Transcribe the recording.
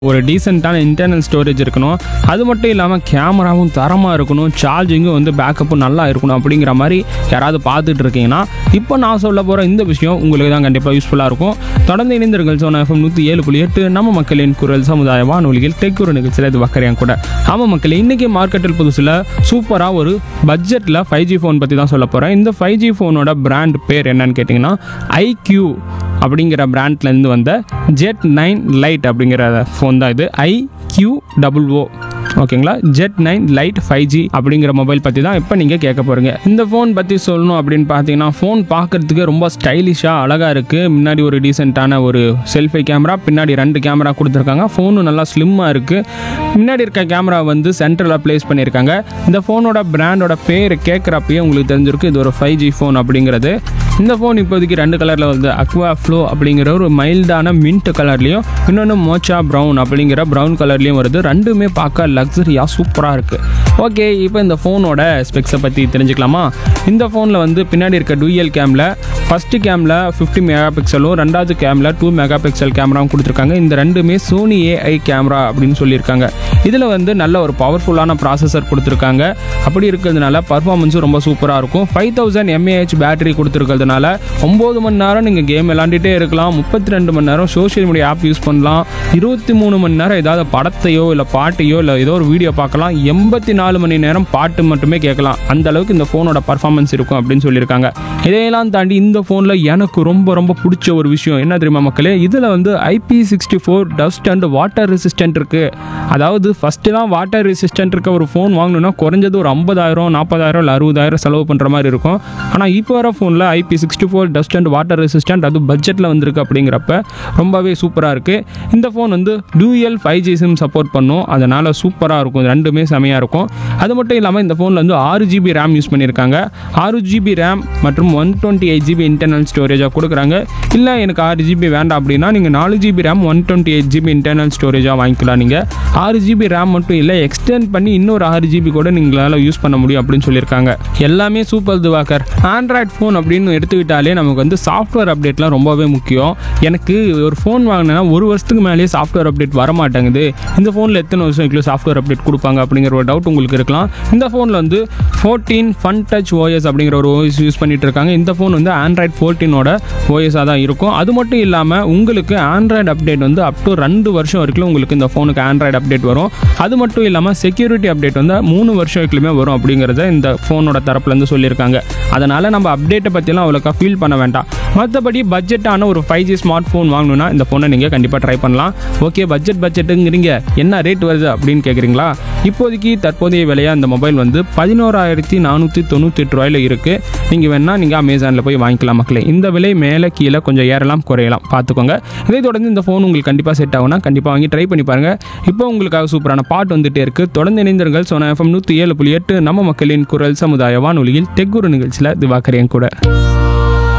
ஒரு டீசெண்டான internal storage இருக்கணும் அது மட்டும் இல்லாமல் கேமராவும் தரமாக இருக்கணும் சார்ஜிங்கும் வந்து பேக்கப்பும் நல்லா இருக்கணும் அப்படிங்கிற மாதிரி யாராவது பார்த்துட்டு இருக்கீங்கன்னா இப்போ நான் சொல்ல போகிற இந்த விஷயம் உங்களுக்கு தான் கண்டிப்பாக யூஸ்ஃபுல்லாக இருக்கும் தொடர்ந்து இணைந்திருங்கள் சோனா எஃப்எம் நூற்றி ஏழு புள்ளி எட்டு நம்ம மக்களின் குரல் சமுதாய வானொலியில் டெக் ஒரு நிகழ்ச்சியில் இது வக்கறையான் கூட ஆமாம் மக்களே இன்றைக்கி மார்க்கெட்டில் புதுசில் சூப்பராக ஒரு பட்ஜெட்டில் ஃபைவ் ஜி ஃபோன் பற்றி தான் சொல்ல போகிறேன் இந்த ஃபைவ் ஜி ஃபோனோட பிராண்ட் பேர் என்னன்னு கேட்டிங்கன்னா ஐக்யூ அப்படிங்கிற பிராண்ட்லேருந்து வந்த ஜெட் நைன் லைட் அப்படிங்கிற ஃபோன் தான் இது ஐ கியூ டபுள் ஓ ஓகேங்களா Z nine lite five G அப்படிங்கிற மொபைல் பற்றி தான் இப்போ நீங்கள் கேட்க போகிறீங்க இந்த ஃபோன் பற்றி சொல்லணும் அப்படின்னு பார்த்தீங்கன்னா ஃபோன் பார்க்கறதுக்கு ரொம்ப ஸ்டைலிஷாக அழகாக இருக்குது முன்னாடி ஒரு டீசெண்டான ஒரு செல்ஃபி கேமரா பின்னாடி ரெண்டு கேமரா கொடுத்துருக்காங்க ஃபோனும் நல்லா ஸ்லிம்மாக இருக்குது முன்னாடி இருக்க கேமரா வந்து சென்டரில் ப்ளேஸ் பண்ணியிருக்காங்க இந்த ஃபோனோட பிராண்டோட பேர் கேட்குறப்பயே உங்களுக்கு தெரிஞ்சிருக்கு இது ஒரு ஃபைவ் ஜி ஃபோன் அப்படிங்கிறது இந்த ஃபோன் இப்போதைக்கு ரெண்டு கலரில் வருது அக்வா ஃப்ளோ அப்படிங்கிற ஒரு மைல்டான மின்ட் கலர்லேயும் இன்னொன்று மோச்சா ப்ரௌன் அப்படிங்கிற ப்ரௌன் கலர்லேயும் வருது ரெண்டுமே பார்க்க லக்ஸரியாக சூப்பராக இருக்குது ஓகே இப்போ இந்த ஃபோனோட ஸ்பெக்ஸை பற்றி தெரிஞ்சுக்கலாமா இந்த ஃபோனில் வந்து பின்னாடி இருக்க டூயல் கேமில் ஃபஸ்ட்டு கேமில் ஃபிஃப்டி மெகா பிக்சலும் ரெண்டாவது கேமில் டூ மெகா பிக்சல் கேமராவும் கொடுத்துருக்காங்க இந்த ரெண்டுமே சோனி ஏஐ கேமரா அப்படின்னு சொல்லியிருக்காங்க இதில் வந்து நல்ல ஒரு பவர்ஃபுல்லான ப்ராசஸர் கொடுத்துருக்காங்க அப்படி இருக்கிறதுனால பர்ஃபார்மன்ஸும் ரொம்ப சூப்பராக இருக்கும் ஃபைவ் தௌசண்ட் எம்ஏஹெச் பேட்டரி கொடுத்துருக்கிறதுனால ஒம்பது மணி நேரம் நீங்கள் கேம் விளாண்டுட்டே இருக்கலாம் முப்பத்தி ரெண்டு மணி நேரம் சோஷியல் மீடியா ஆப் யூஸ் பண்ணலாம் இருபத்தி மூணு மணி நேரம் ஏதாவது படத்தையோ இல்லை பாட்டையோ இல்லை ஏதோ ஒரு வீடியோ பார்க்கலாம் எண்பத்தி நாலு மணி நேரம் பாட்டு மட்டுமே கேட்கலாம் அந்த அளவுக்கு இந்த ஃபோனோட பர்ஃபார்மன்ஸ் இருக்கும் அப்படின்னு சொல்லியிருக்காங்க இதையெல்லாம் தாண்டி இந்த ஃபோனில் எனக்கு ரொம்ப ரொம்ப பிடிச்ச ஒரு விஷயம் என்ன தெரியுமா மக்களே இதில் வந்து IP sixty four dust and water resistant இருக்குது அதாவது ஃபஸ்ட்டுலாம் வாட்டர் ரெசிஸ்டன்ட் இருக்க ஒரு ஃபோன் வாங்கணும்னா குறைஞ்சது ஒரு ஐம்பதாயிரம் நாற்பதாயிரம் இல்லை அறுபதாயிரம் செலவு பண்ணுற மாதிரி இருக்கும் ஆனால் இப்போ வர ஃபோனில் IP sixty four dust and water resistant அது பட்ஜெட்டில் வந்திருக்கு அப்படிங்கிறப்ப ரொம்பவே சூப்பராக இருக்குது இந்த ஃபோன் வந்து dual five G SIM support பண்ணும் அதனால் சூப்பராக இருக்கும் ரெண்டுமே செமையாக இருக்கும் அது மட்டும் இல்லாமல் இந்த ஃபோனில் வந்து ஆறு ஜிபி ரேம் யூஸ் பண்ணியிருக்காங்க ஆறு ஜிபி ரேம் மற்றும் one twenty eight GB internal ஸ்டோரேஜாக கொடுக்குறாங்க இல்லை எனக்கு ஆறு ஜிபி வேண்டாம் அப்படின்னா நீங்கள் நாலு GB RAM one twenty eight GB internal ஸ்டோரேஜாக வாங்கிக்கலாம் நீங்கள் ஆறு ஜிபி ரேம் மட்டும் இல்லை எக்ஸ்டெண்ட் பண்ணி இன்னொரு ஆறு ஜிபி கூட நீங்களால் யூஸ் பண்ண முடியும் அப்படின்னு சொல்லியிருக்காங்க எல்லாமே சூப்பர் துவாக்கர் ஆண்ட்ராய்ட் ஃபோன் அப்படின்னு எடுத்துக்கிட்டாலே நமக்கு வந்து சாஃப்ட்வேர் அப்டேட்லாம் ரொம்பவே முக்கியம் எனக்கு ஒரு ஃபோன் வாங்கினேன்னா ஒரு வருஷத்துக்கு மேலேயே சாஃப்ட்வேர் அப்டேட் வர மாட்டேங்குது இந்த ஃபோனில் எத்தனை வருஷம் சாஃப்ட்வேர் அப்டேட் கொடுப்பாங்க அப்படிங்கிற ஒரு டவுட் உங்களுக்கு இருக்கலாம் இந்த ஃபோனில் வந்து ஃபோர்டீன் ஃபன் டச் ஓஎஸ் அப்படிங்கிற ஒரு ஓஎஸ் யூஸ் பண்ணிட்டு இருக்காங்க இந்த ஃபோன் வந்து ஆண்ட்ராய்ட் ஃபோர்டீனோட ஓஎஸாக தான் இருக்கும் அது மட்டும் இல்லாமல் உங்களுக்கு ஆண்ட்ராய்டு அப்டேட் வந்து அப் டு ரெண்டு வருஷம் வரைக்கும் உங்களுக்கு இந்த ஃபோனுக்கு ஆண்ட்ராய்டு அப்டேட் வரும் அது மட்டும் இல்லாமல் செக்யூரிட்டி அப்டேட் வந்து மூணு வருஷம் வரைக்குமே வரும் அப்படிங்கிறத இந்த ஃபோனோட தரப்புலேருந்து சொல்லியிருக்காங்க அதனால் நம்ம அப்டேட்டை பற்றிலாம் அவ்வளோக்கா ஃபீல் பண்ண வேண்டாம் மற்றபடி பட்ஜெட்டான ஒரு ஃபைவ் ஜி ஸ்மார்ட் ஃபோன் வாங்கணும்னா இந்த ஃபோனை நீங்கள் கண்டிப்பாக ட்ரை பண்ணலாம் ஓகே பட்ஜெட் பட்ஜெட்டுங்கிறீங்க என்ன ரேட் வருது அப்படின்னு கேட்குறீங்களா இப்போதைக்கு தற்போதைய விலையாக இந்த மொபைல் வந்து பதினோராயிரத்தி நானூற்றி தொண்ணூற்றி எட்டு ரூபாயில் இருக்குது நீங்கள் வேணால் நீங்கள் அமேசானில் போய் வாங்கிக்கலாம் மக்களே இந்த விலை மேலே கீழே கொஞ்சம் ஏறலாம் குறையலாம் பார்த்துக்கோங்க இதை தொடர்ந்து இந்த ஃபோன் உங்களுக்கு கண்டிப்பாக செட் ஆகும்னா கண்டிப்பாக வாங்கி ட்ரை பண்ணி பாருங்கள் இப்போ உங்களுக்காக சூப்பரான பாட்டு வந்துட்டே இருக்குது தொடர்ந்து இணைந்தர்கள் சோனா எஃப்எம் நூற்றி ஏழு புள்ளி எட்டு நம்ம மக்களின் குரல் சமுதாய வானொலியில் டெக்குரு நிகழ்ச்சியில் திவாக்கரையன் கூட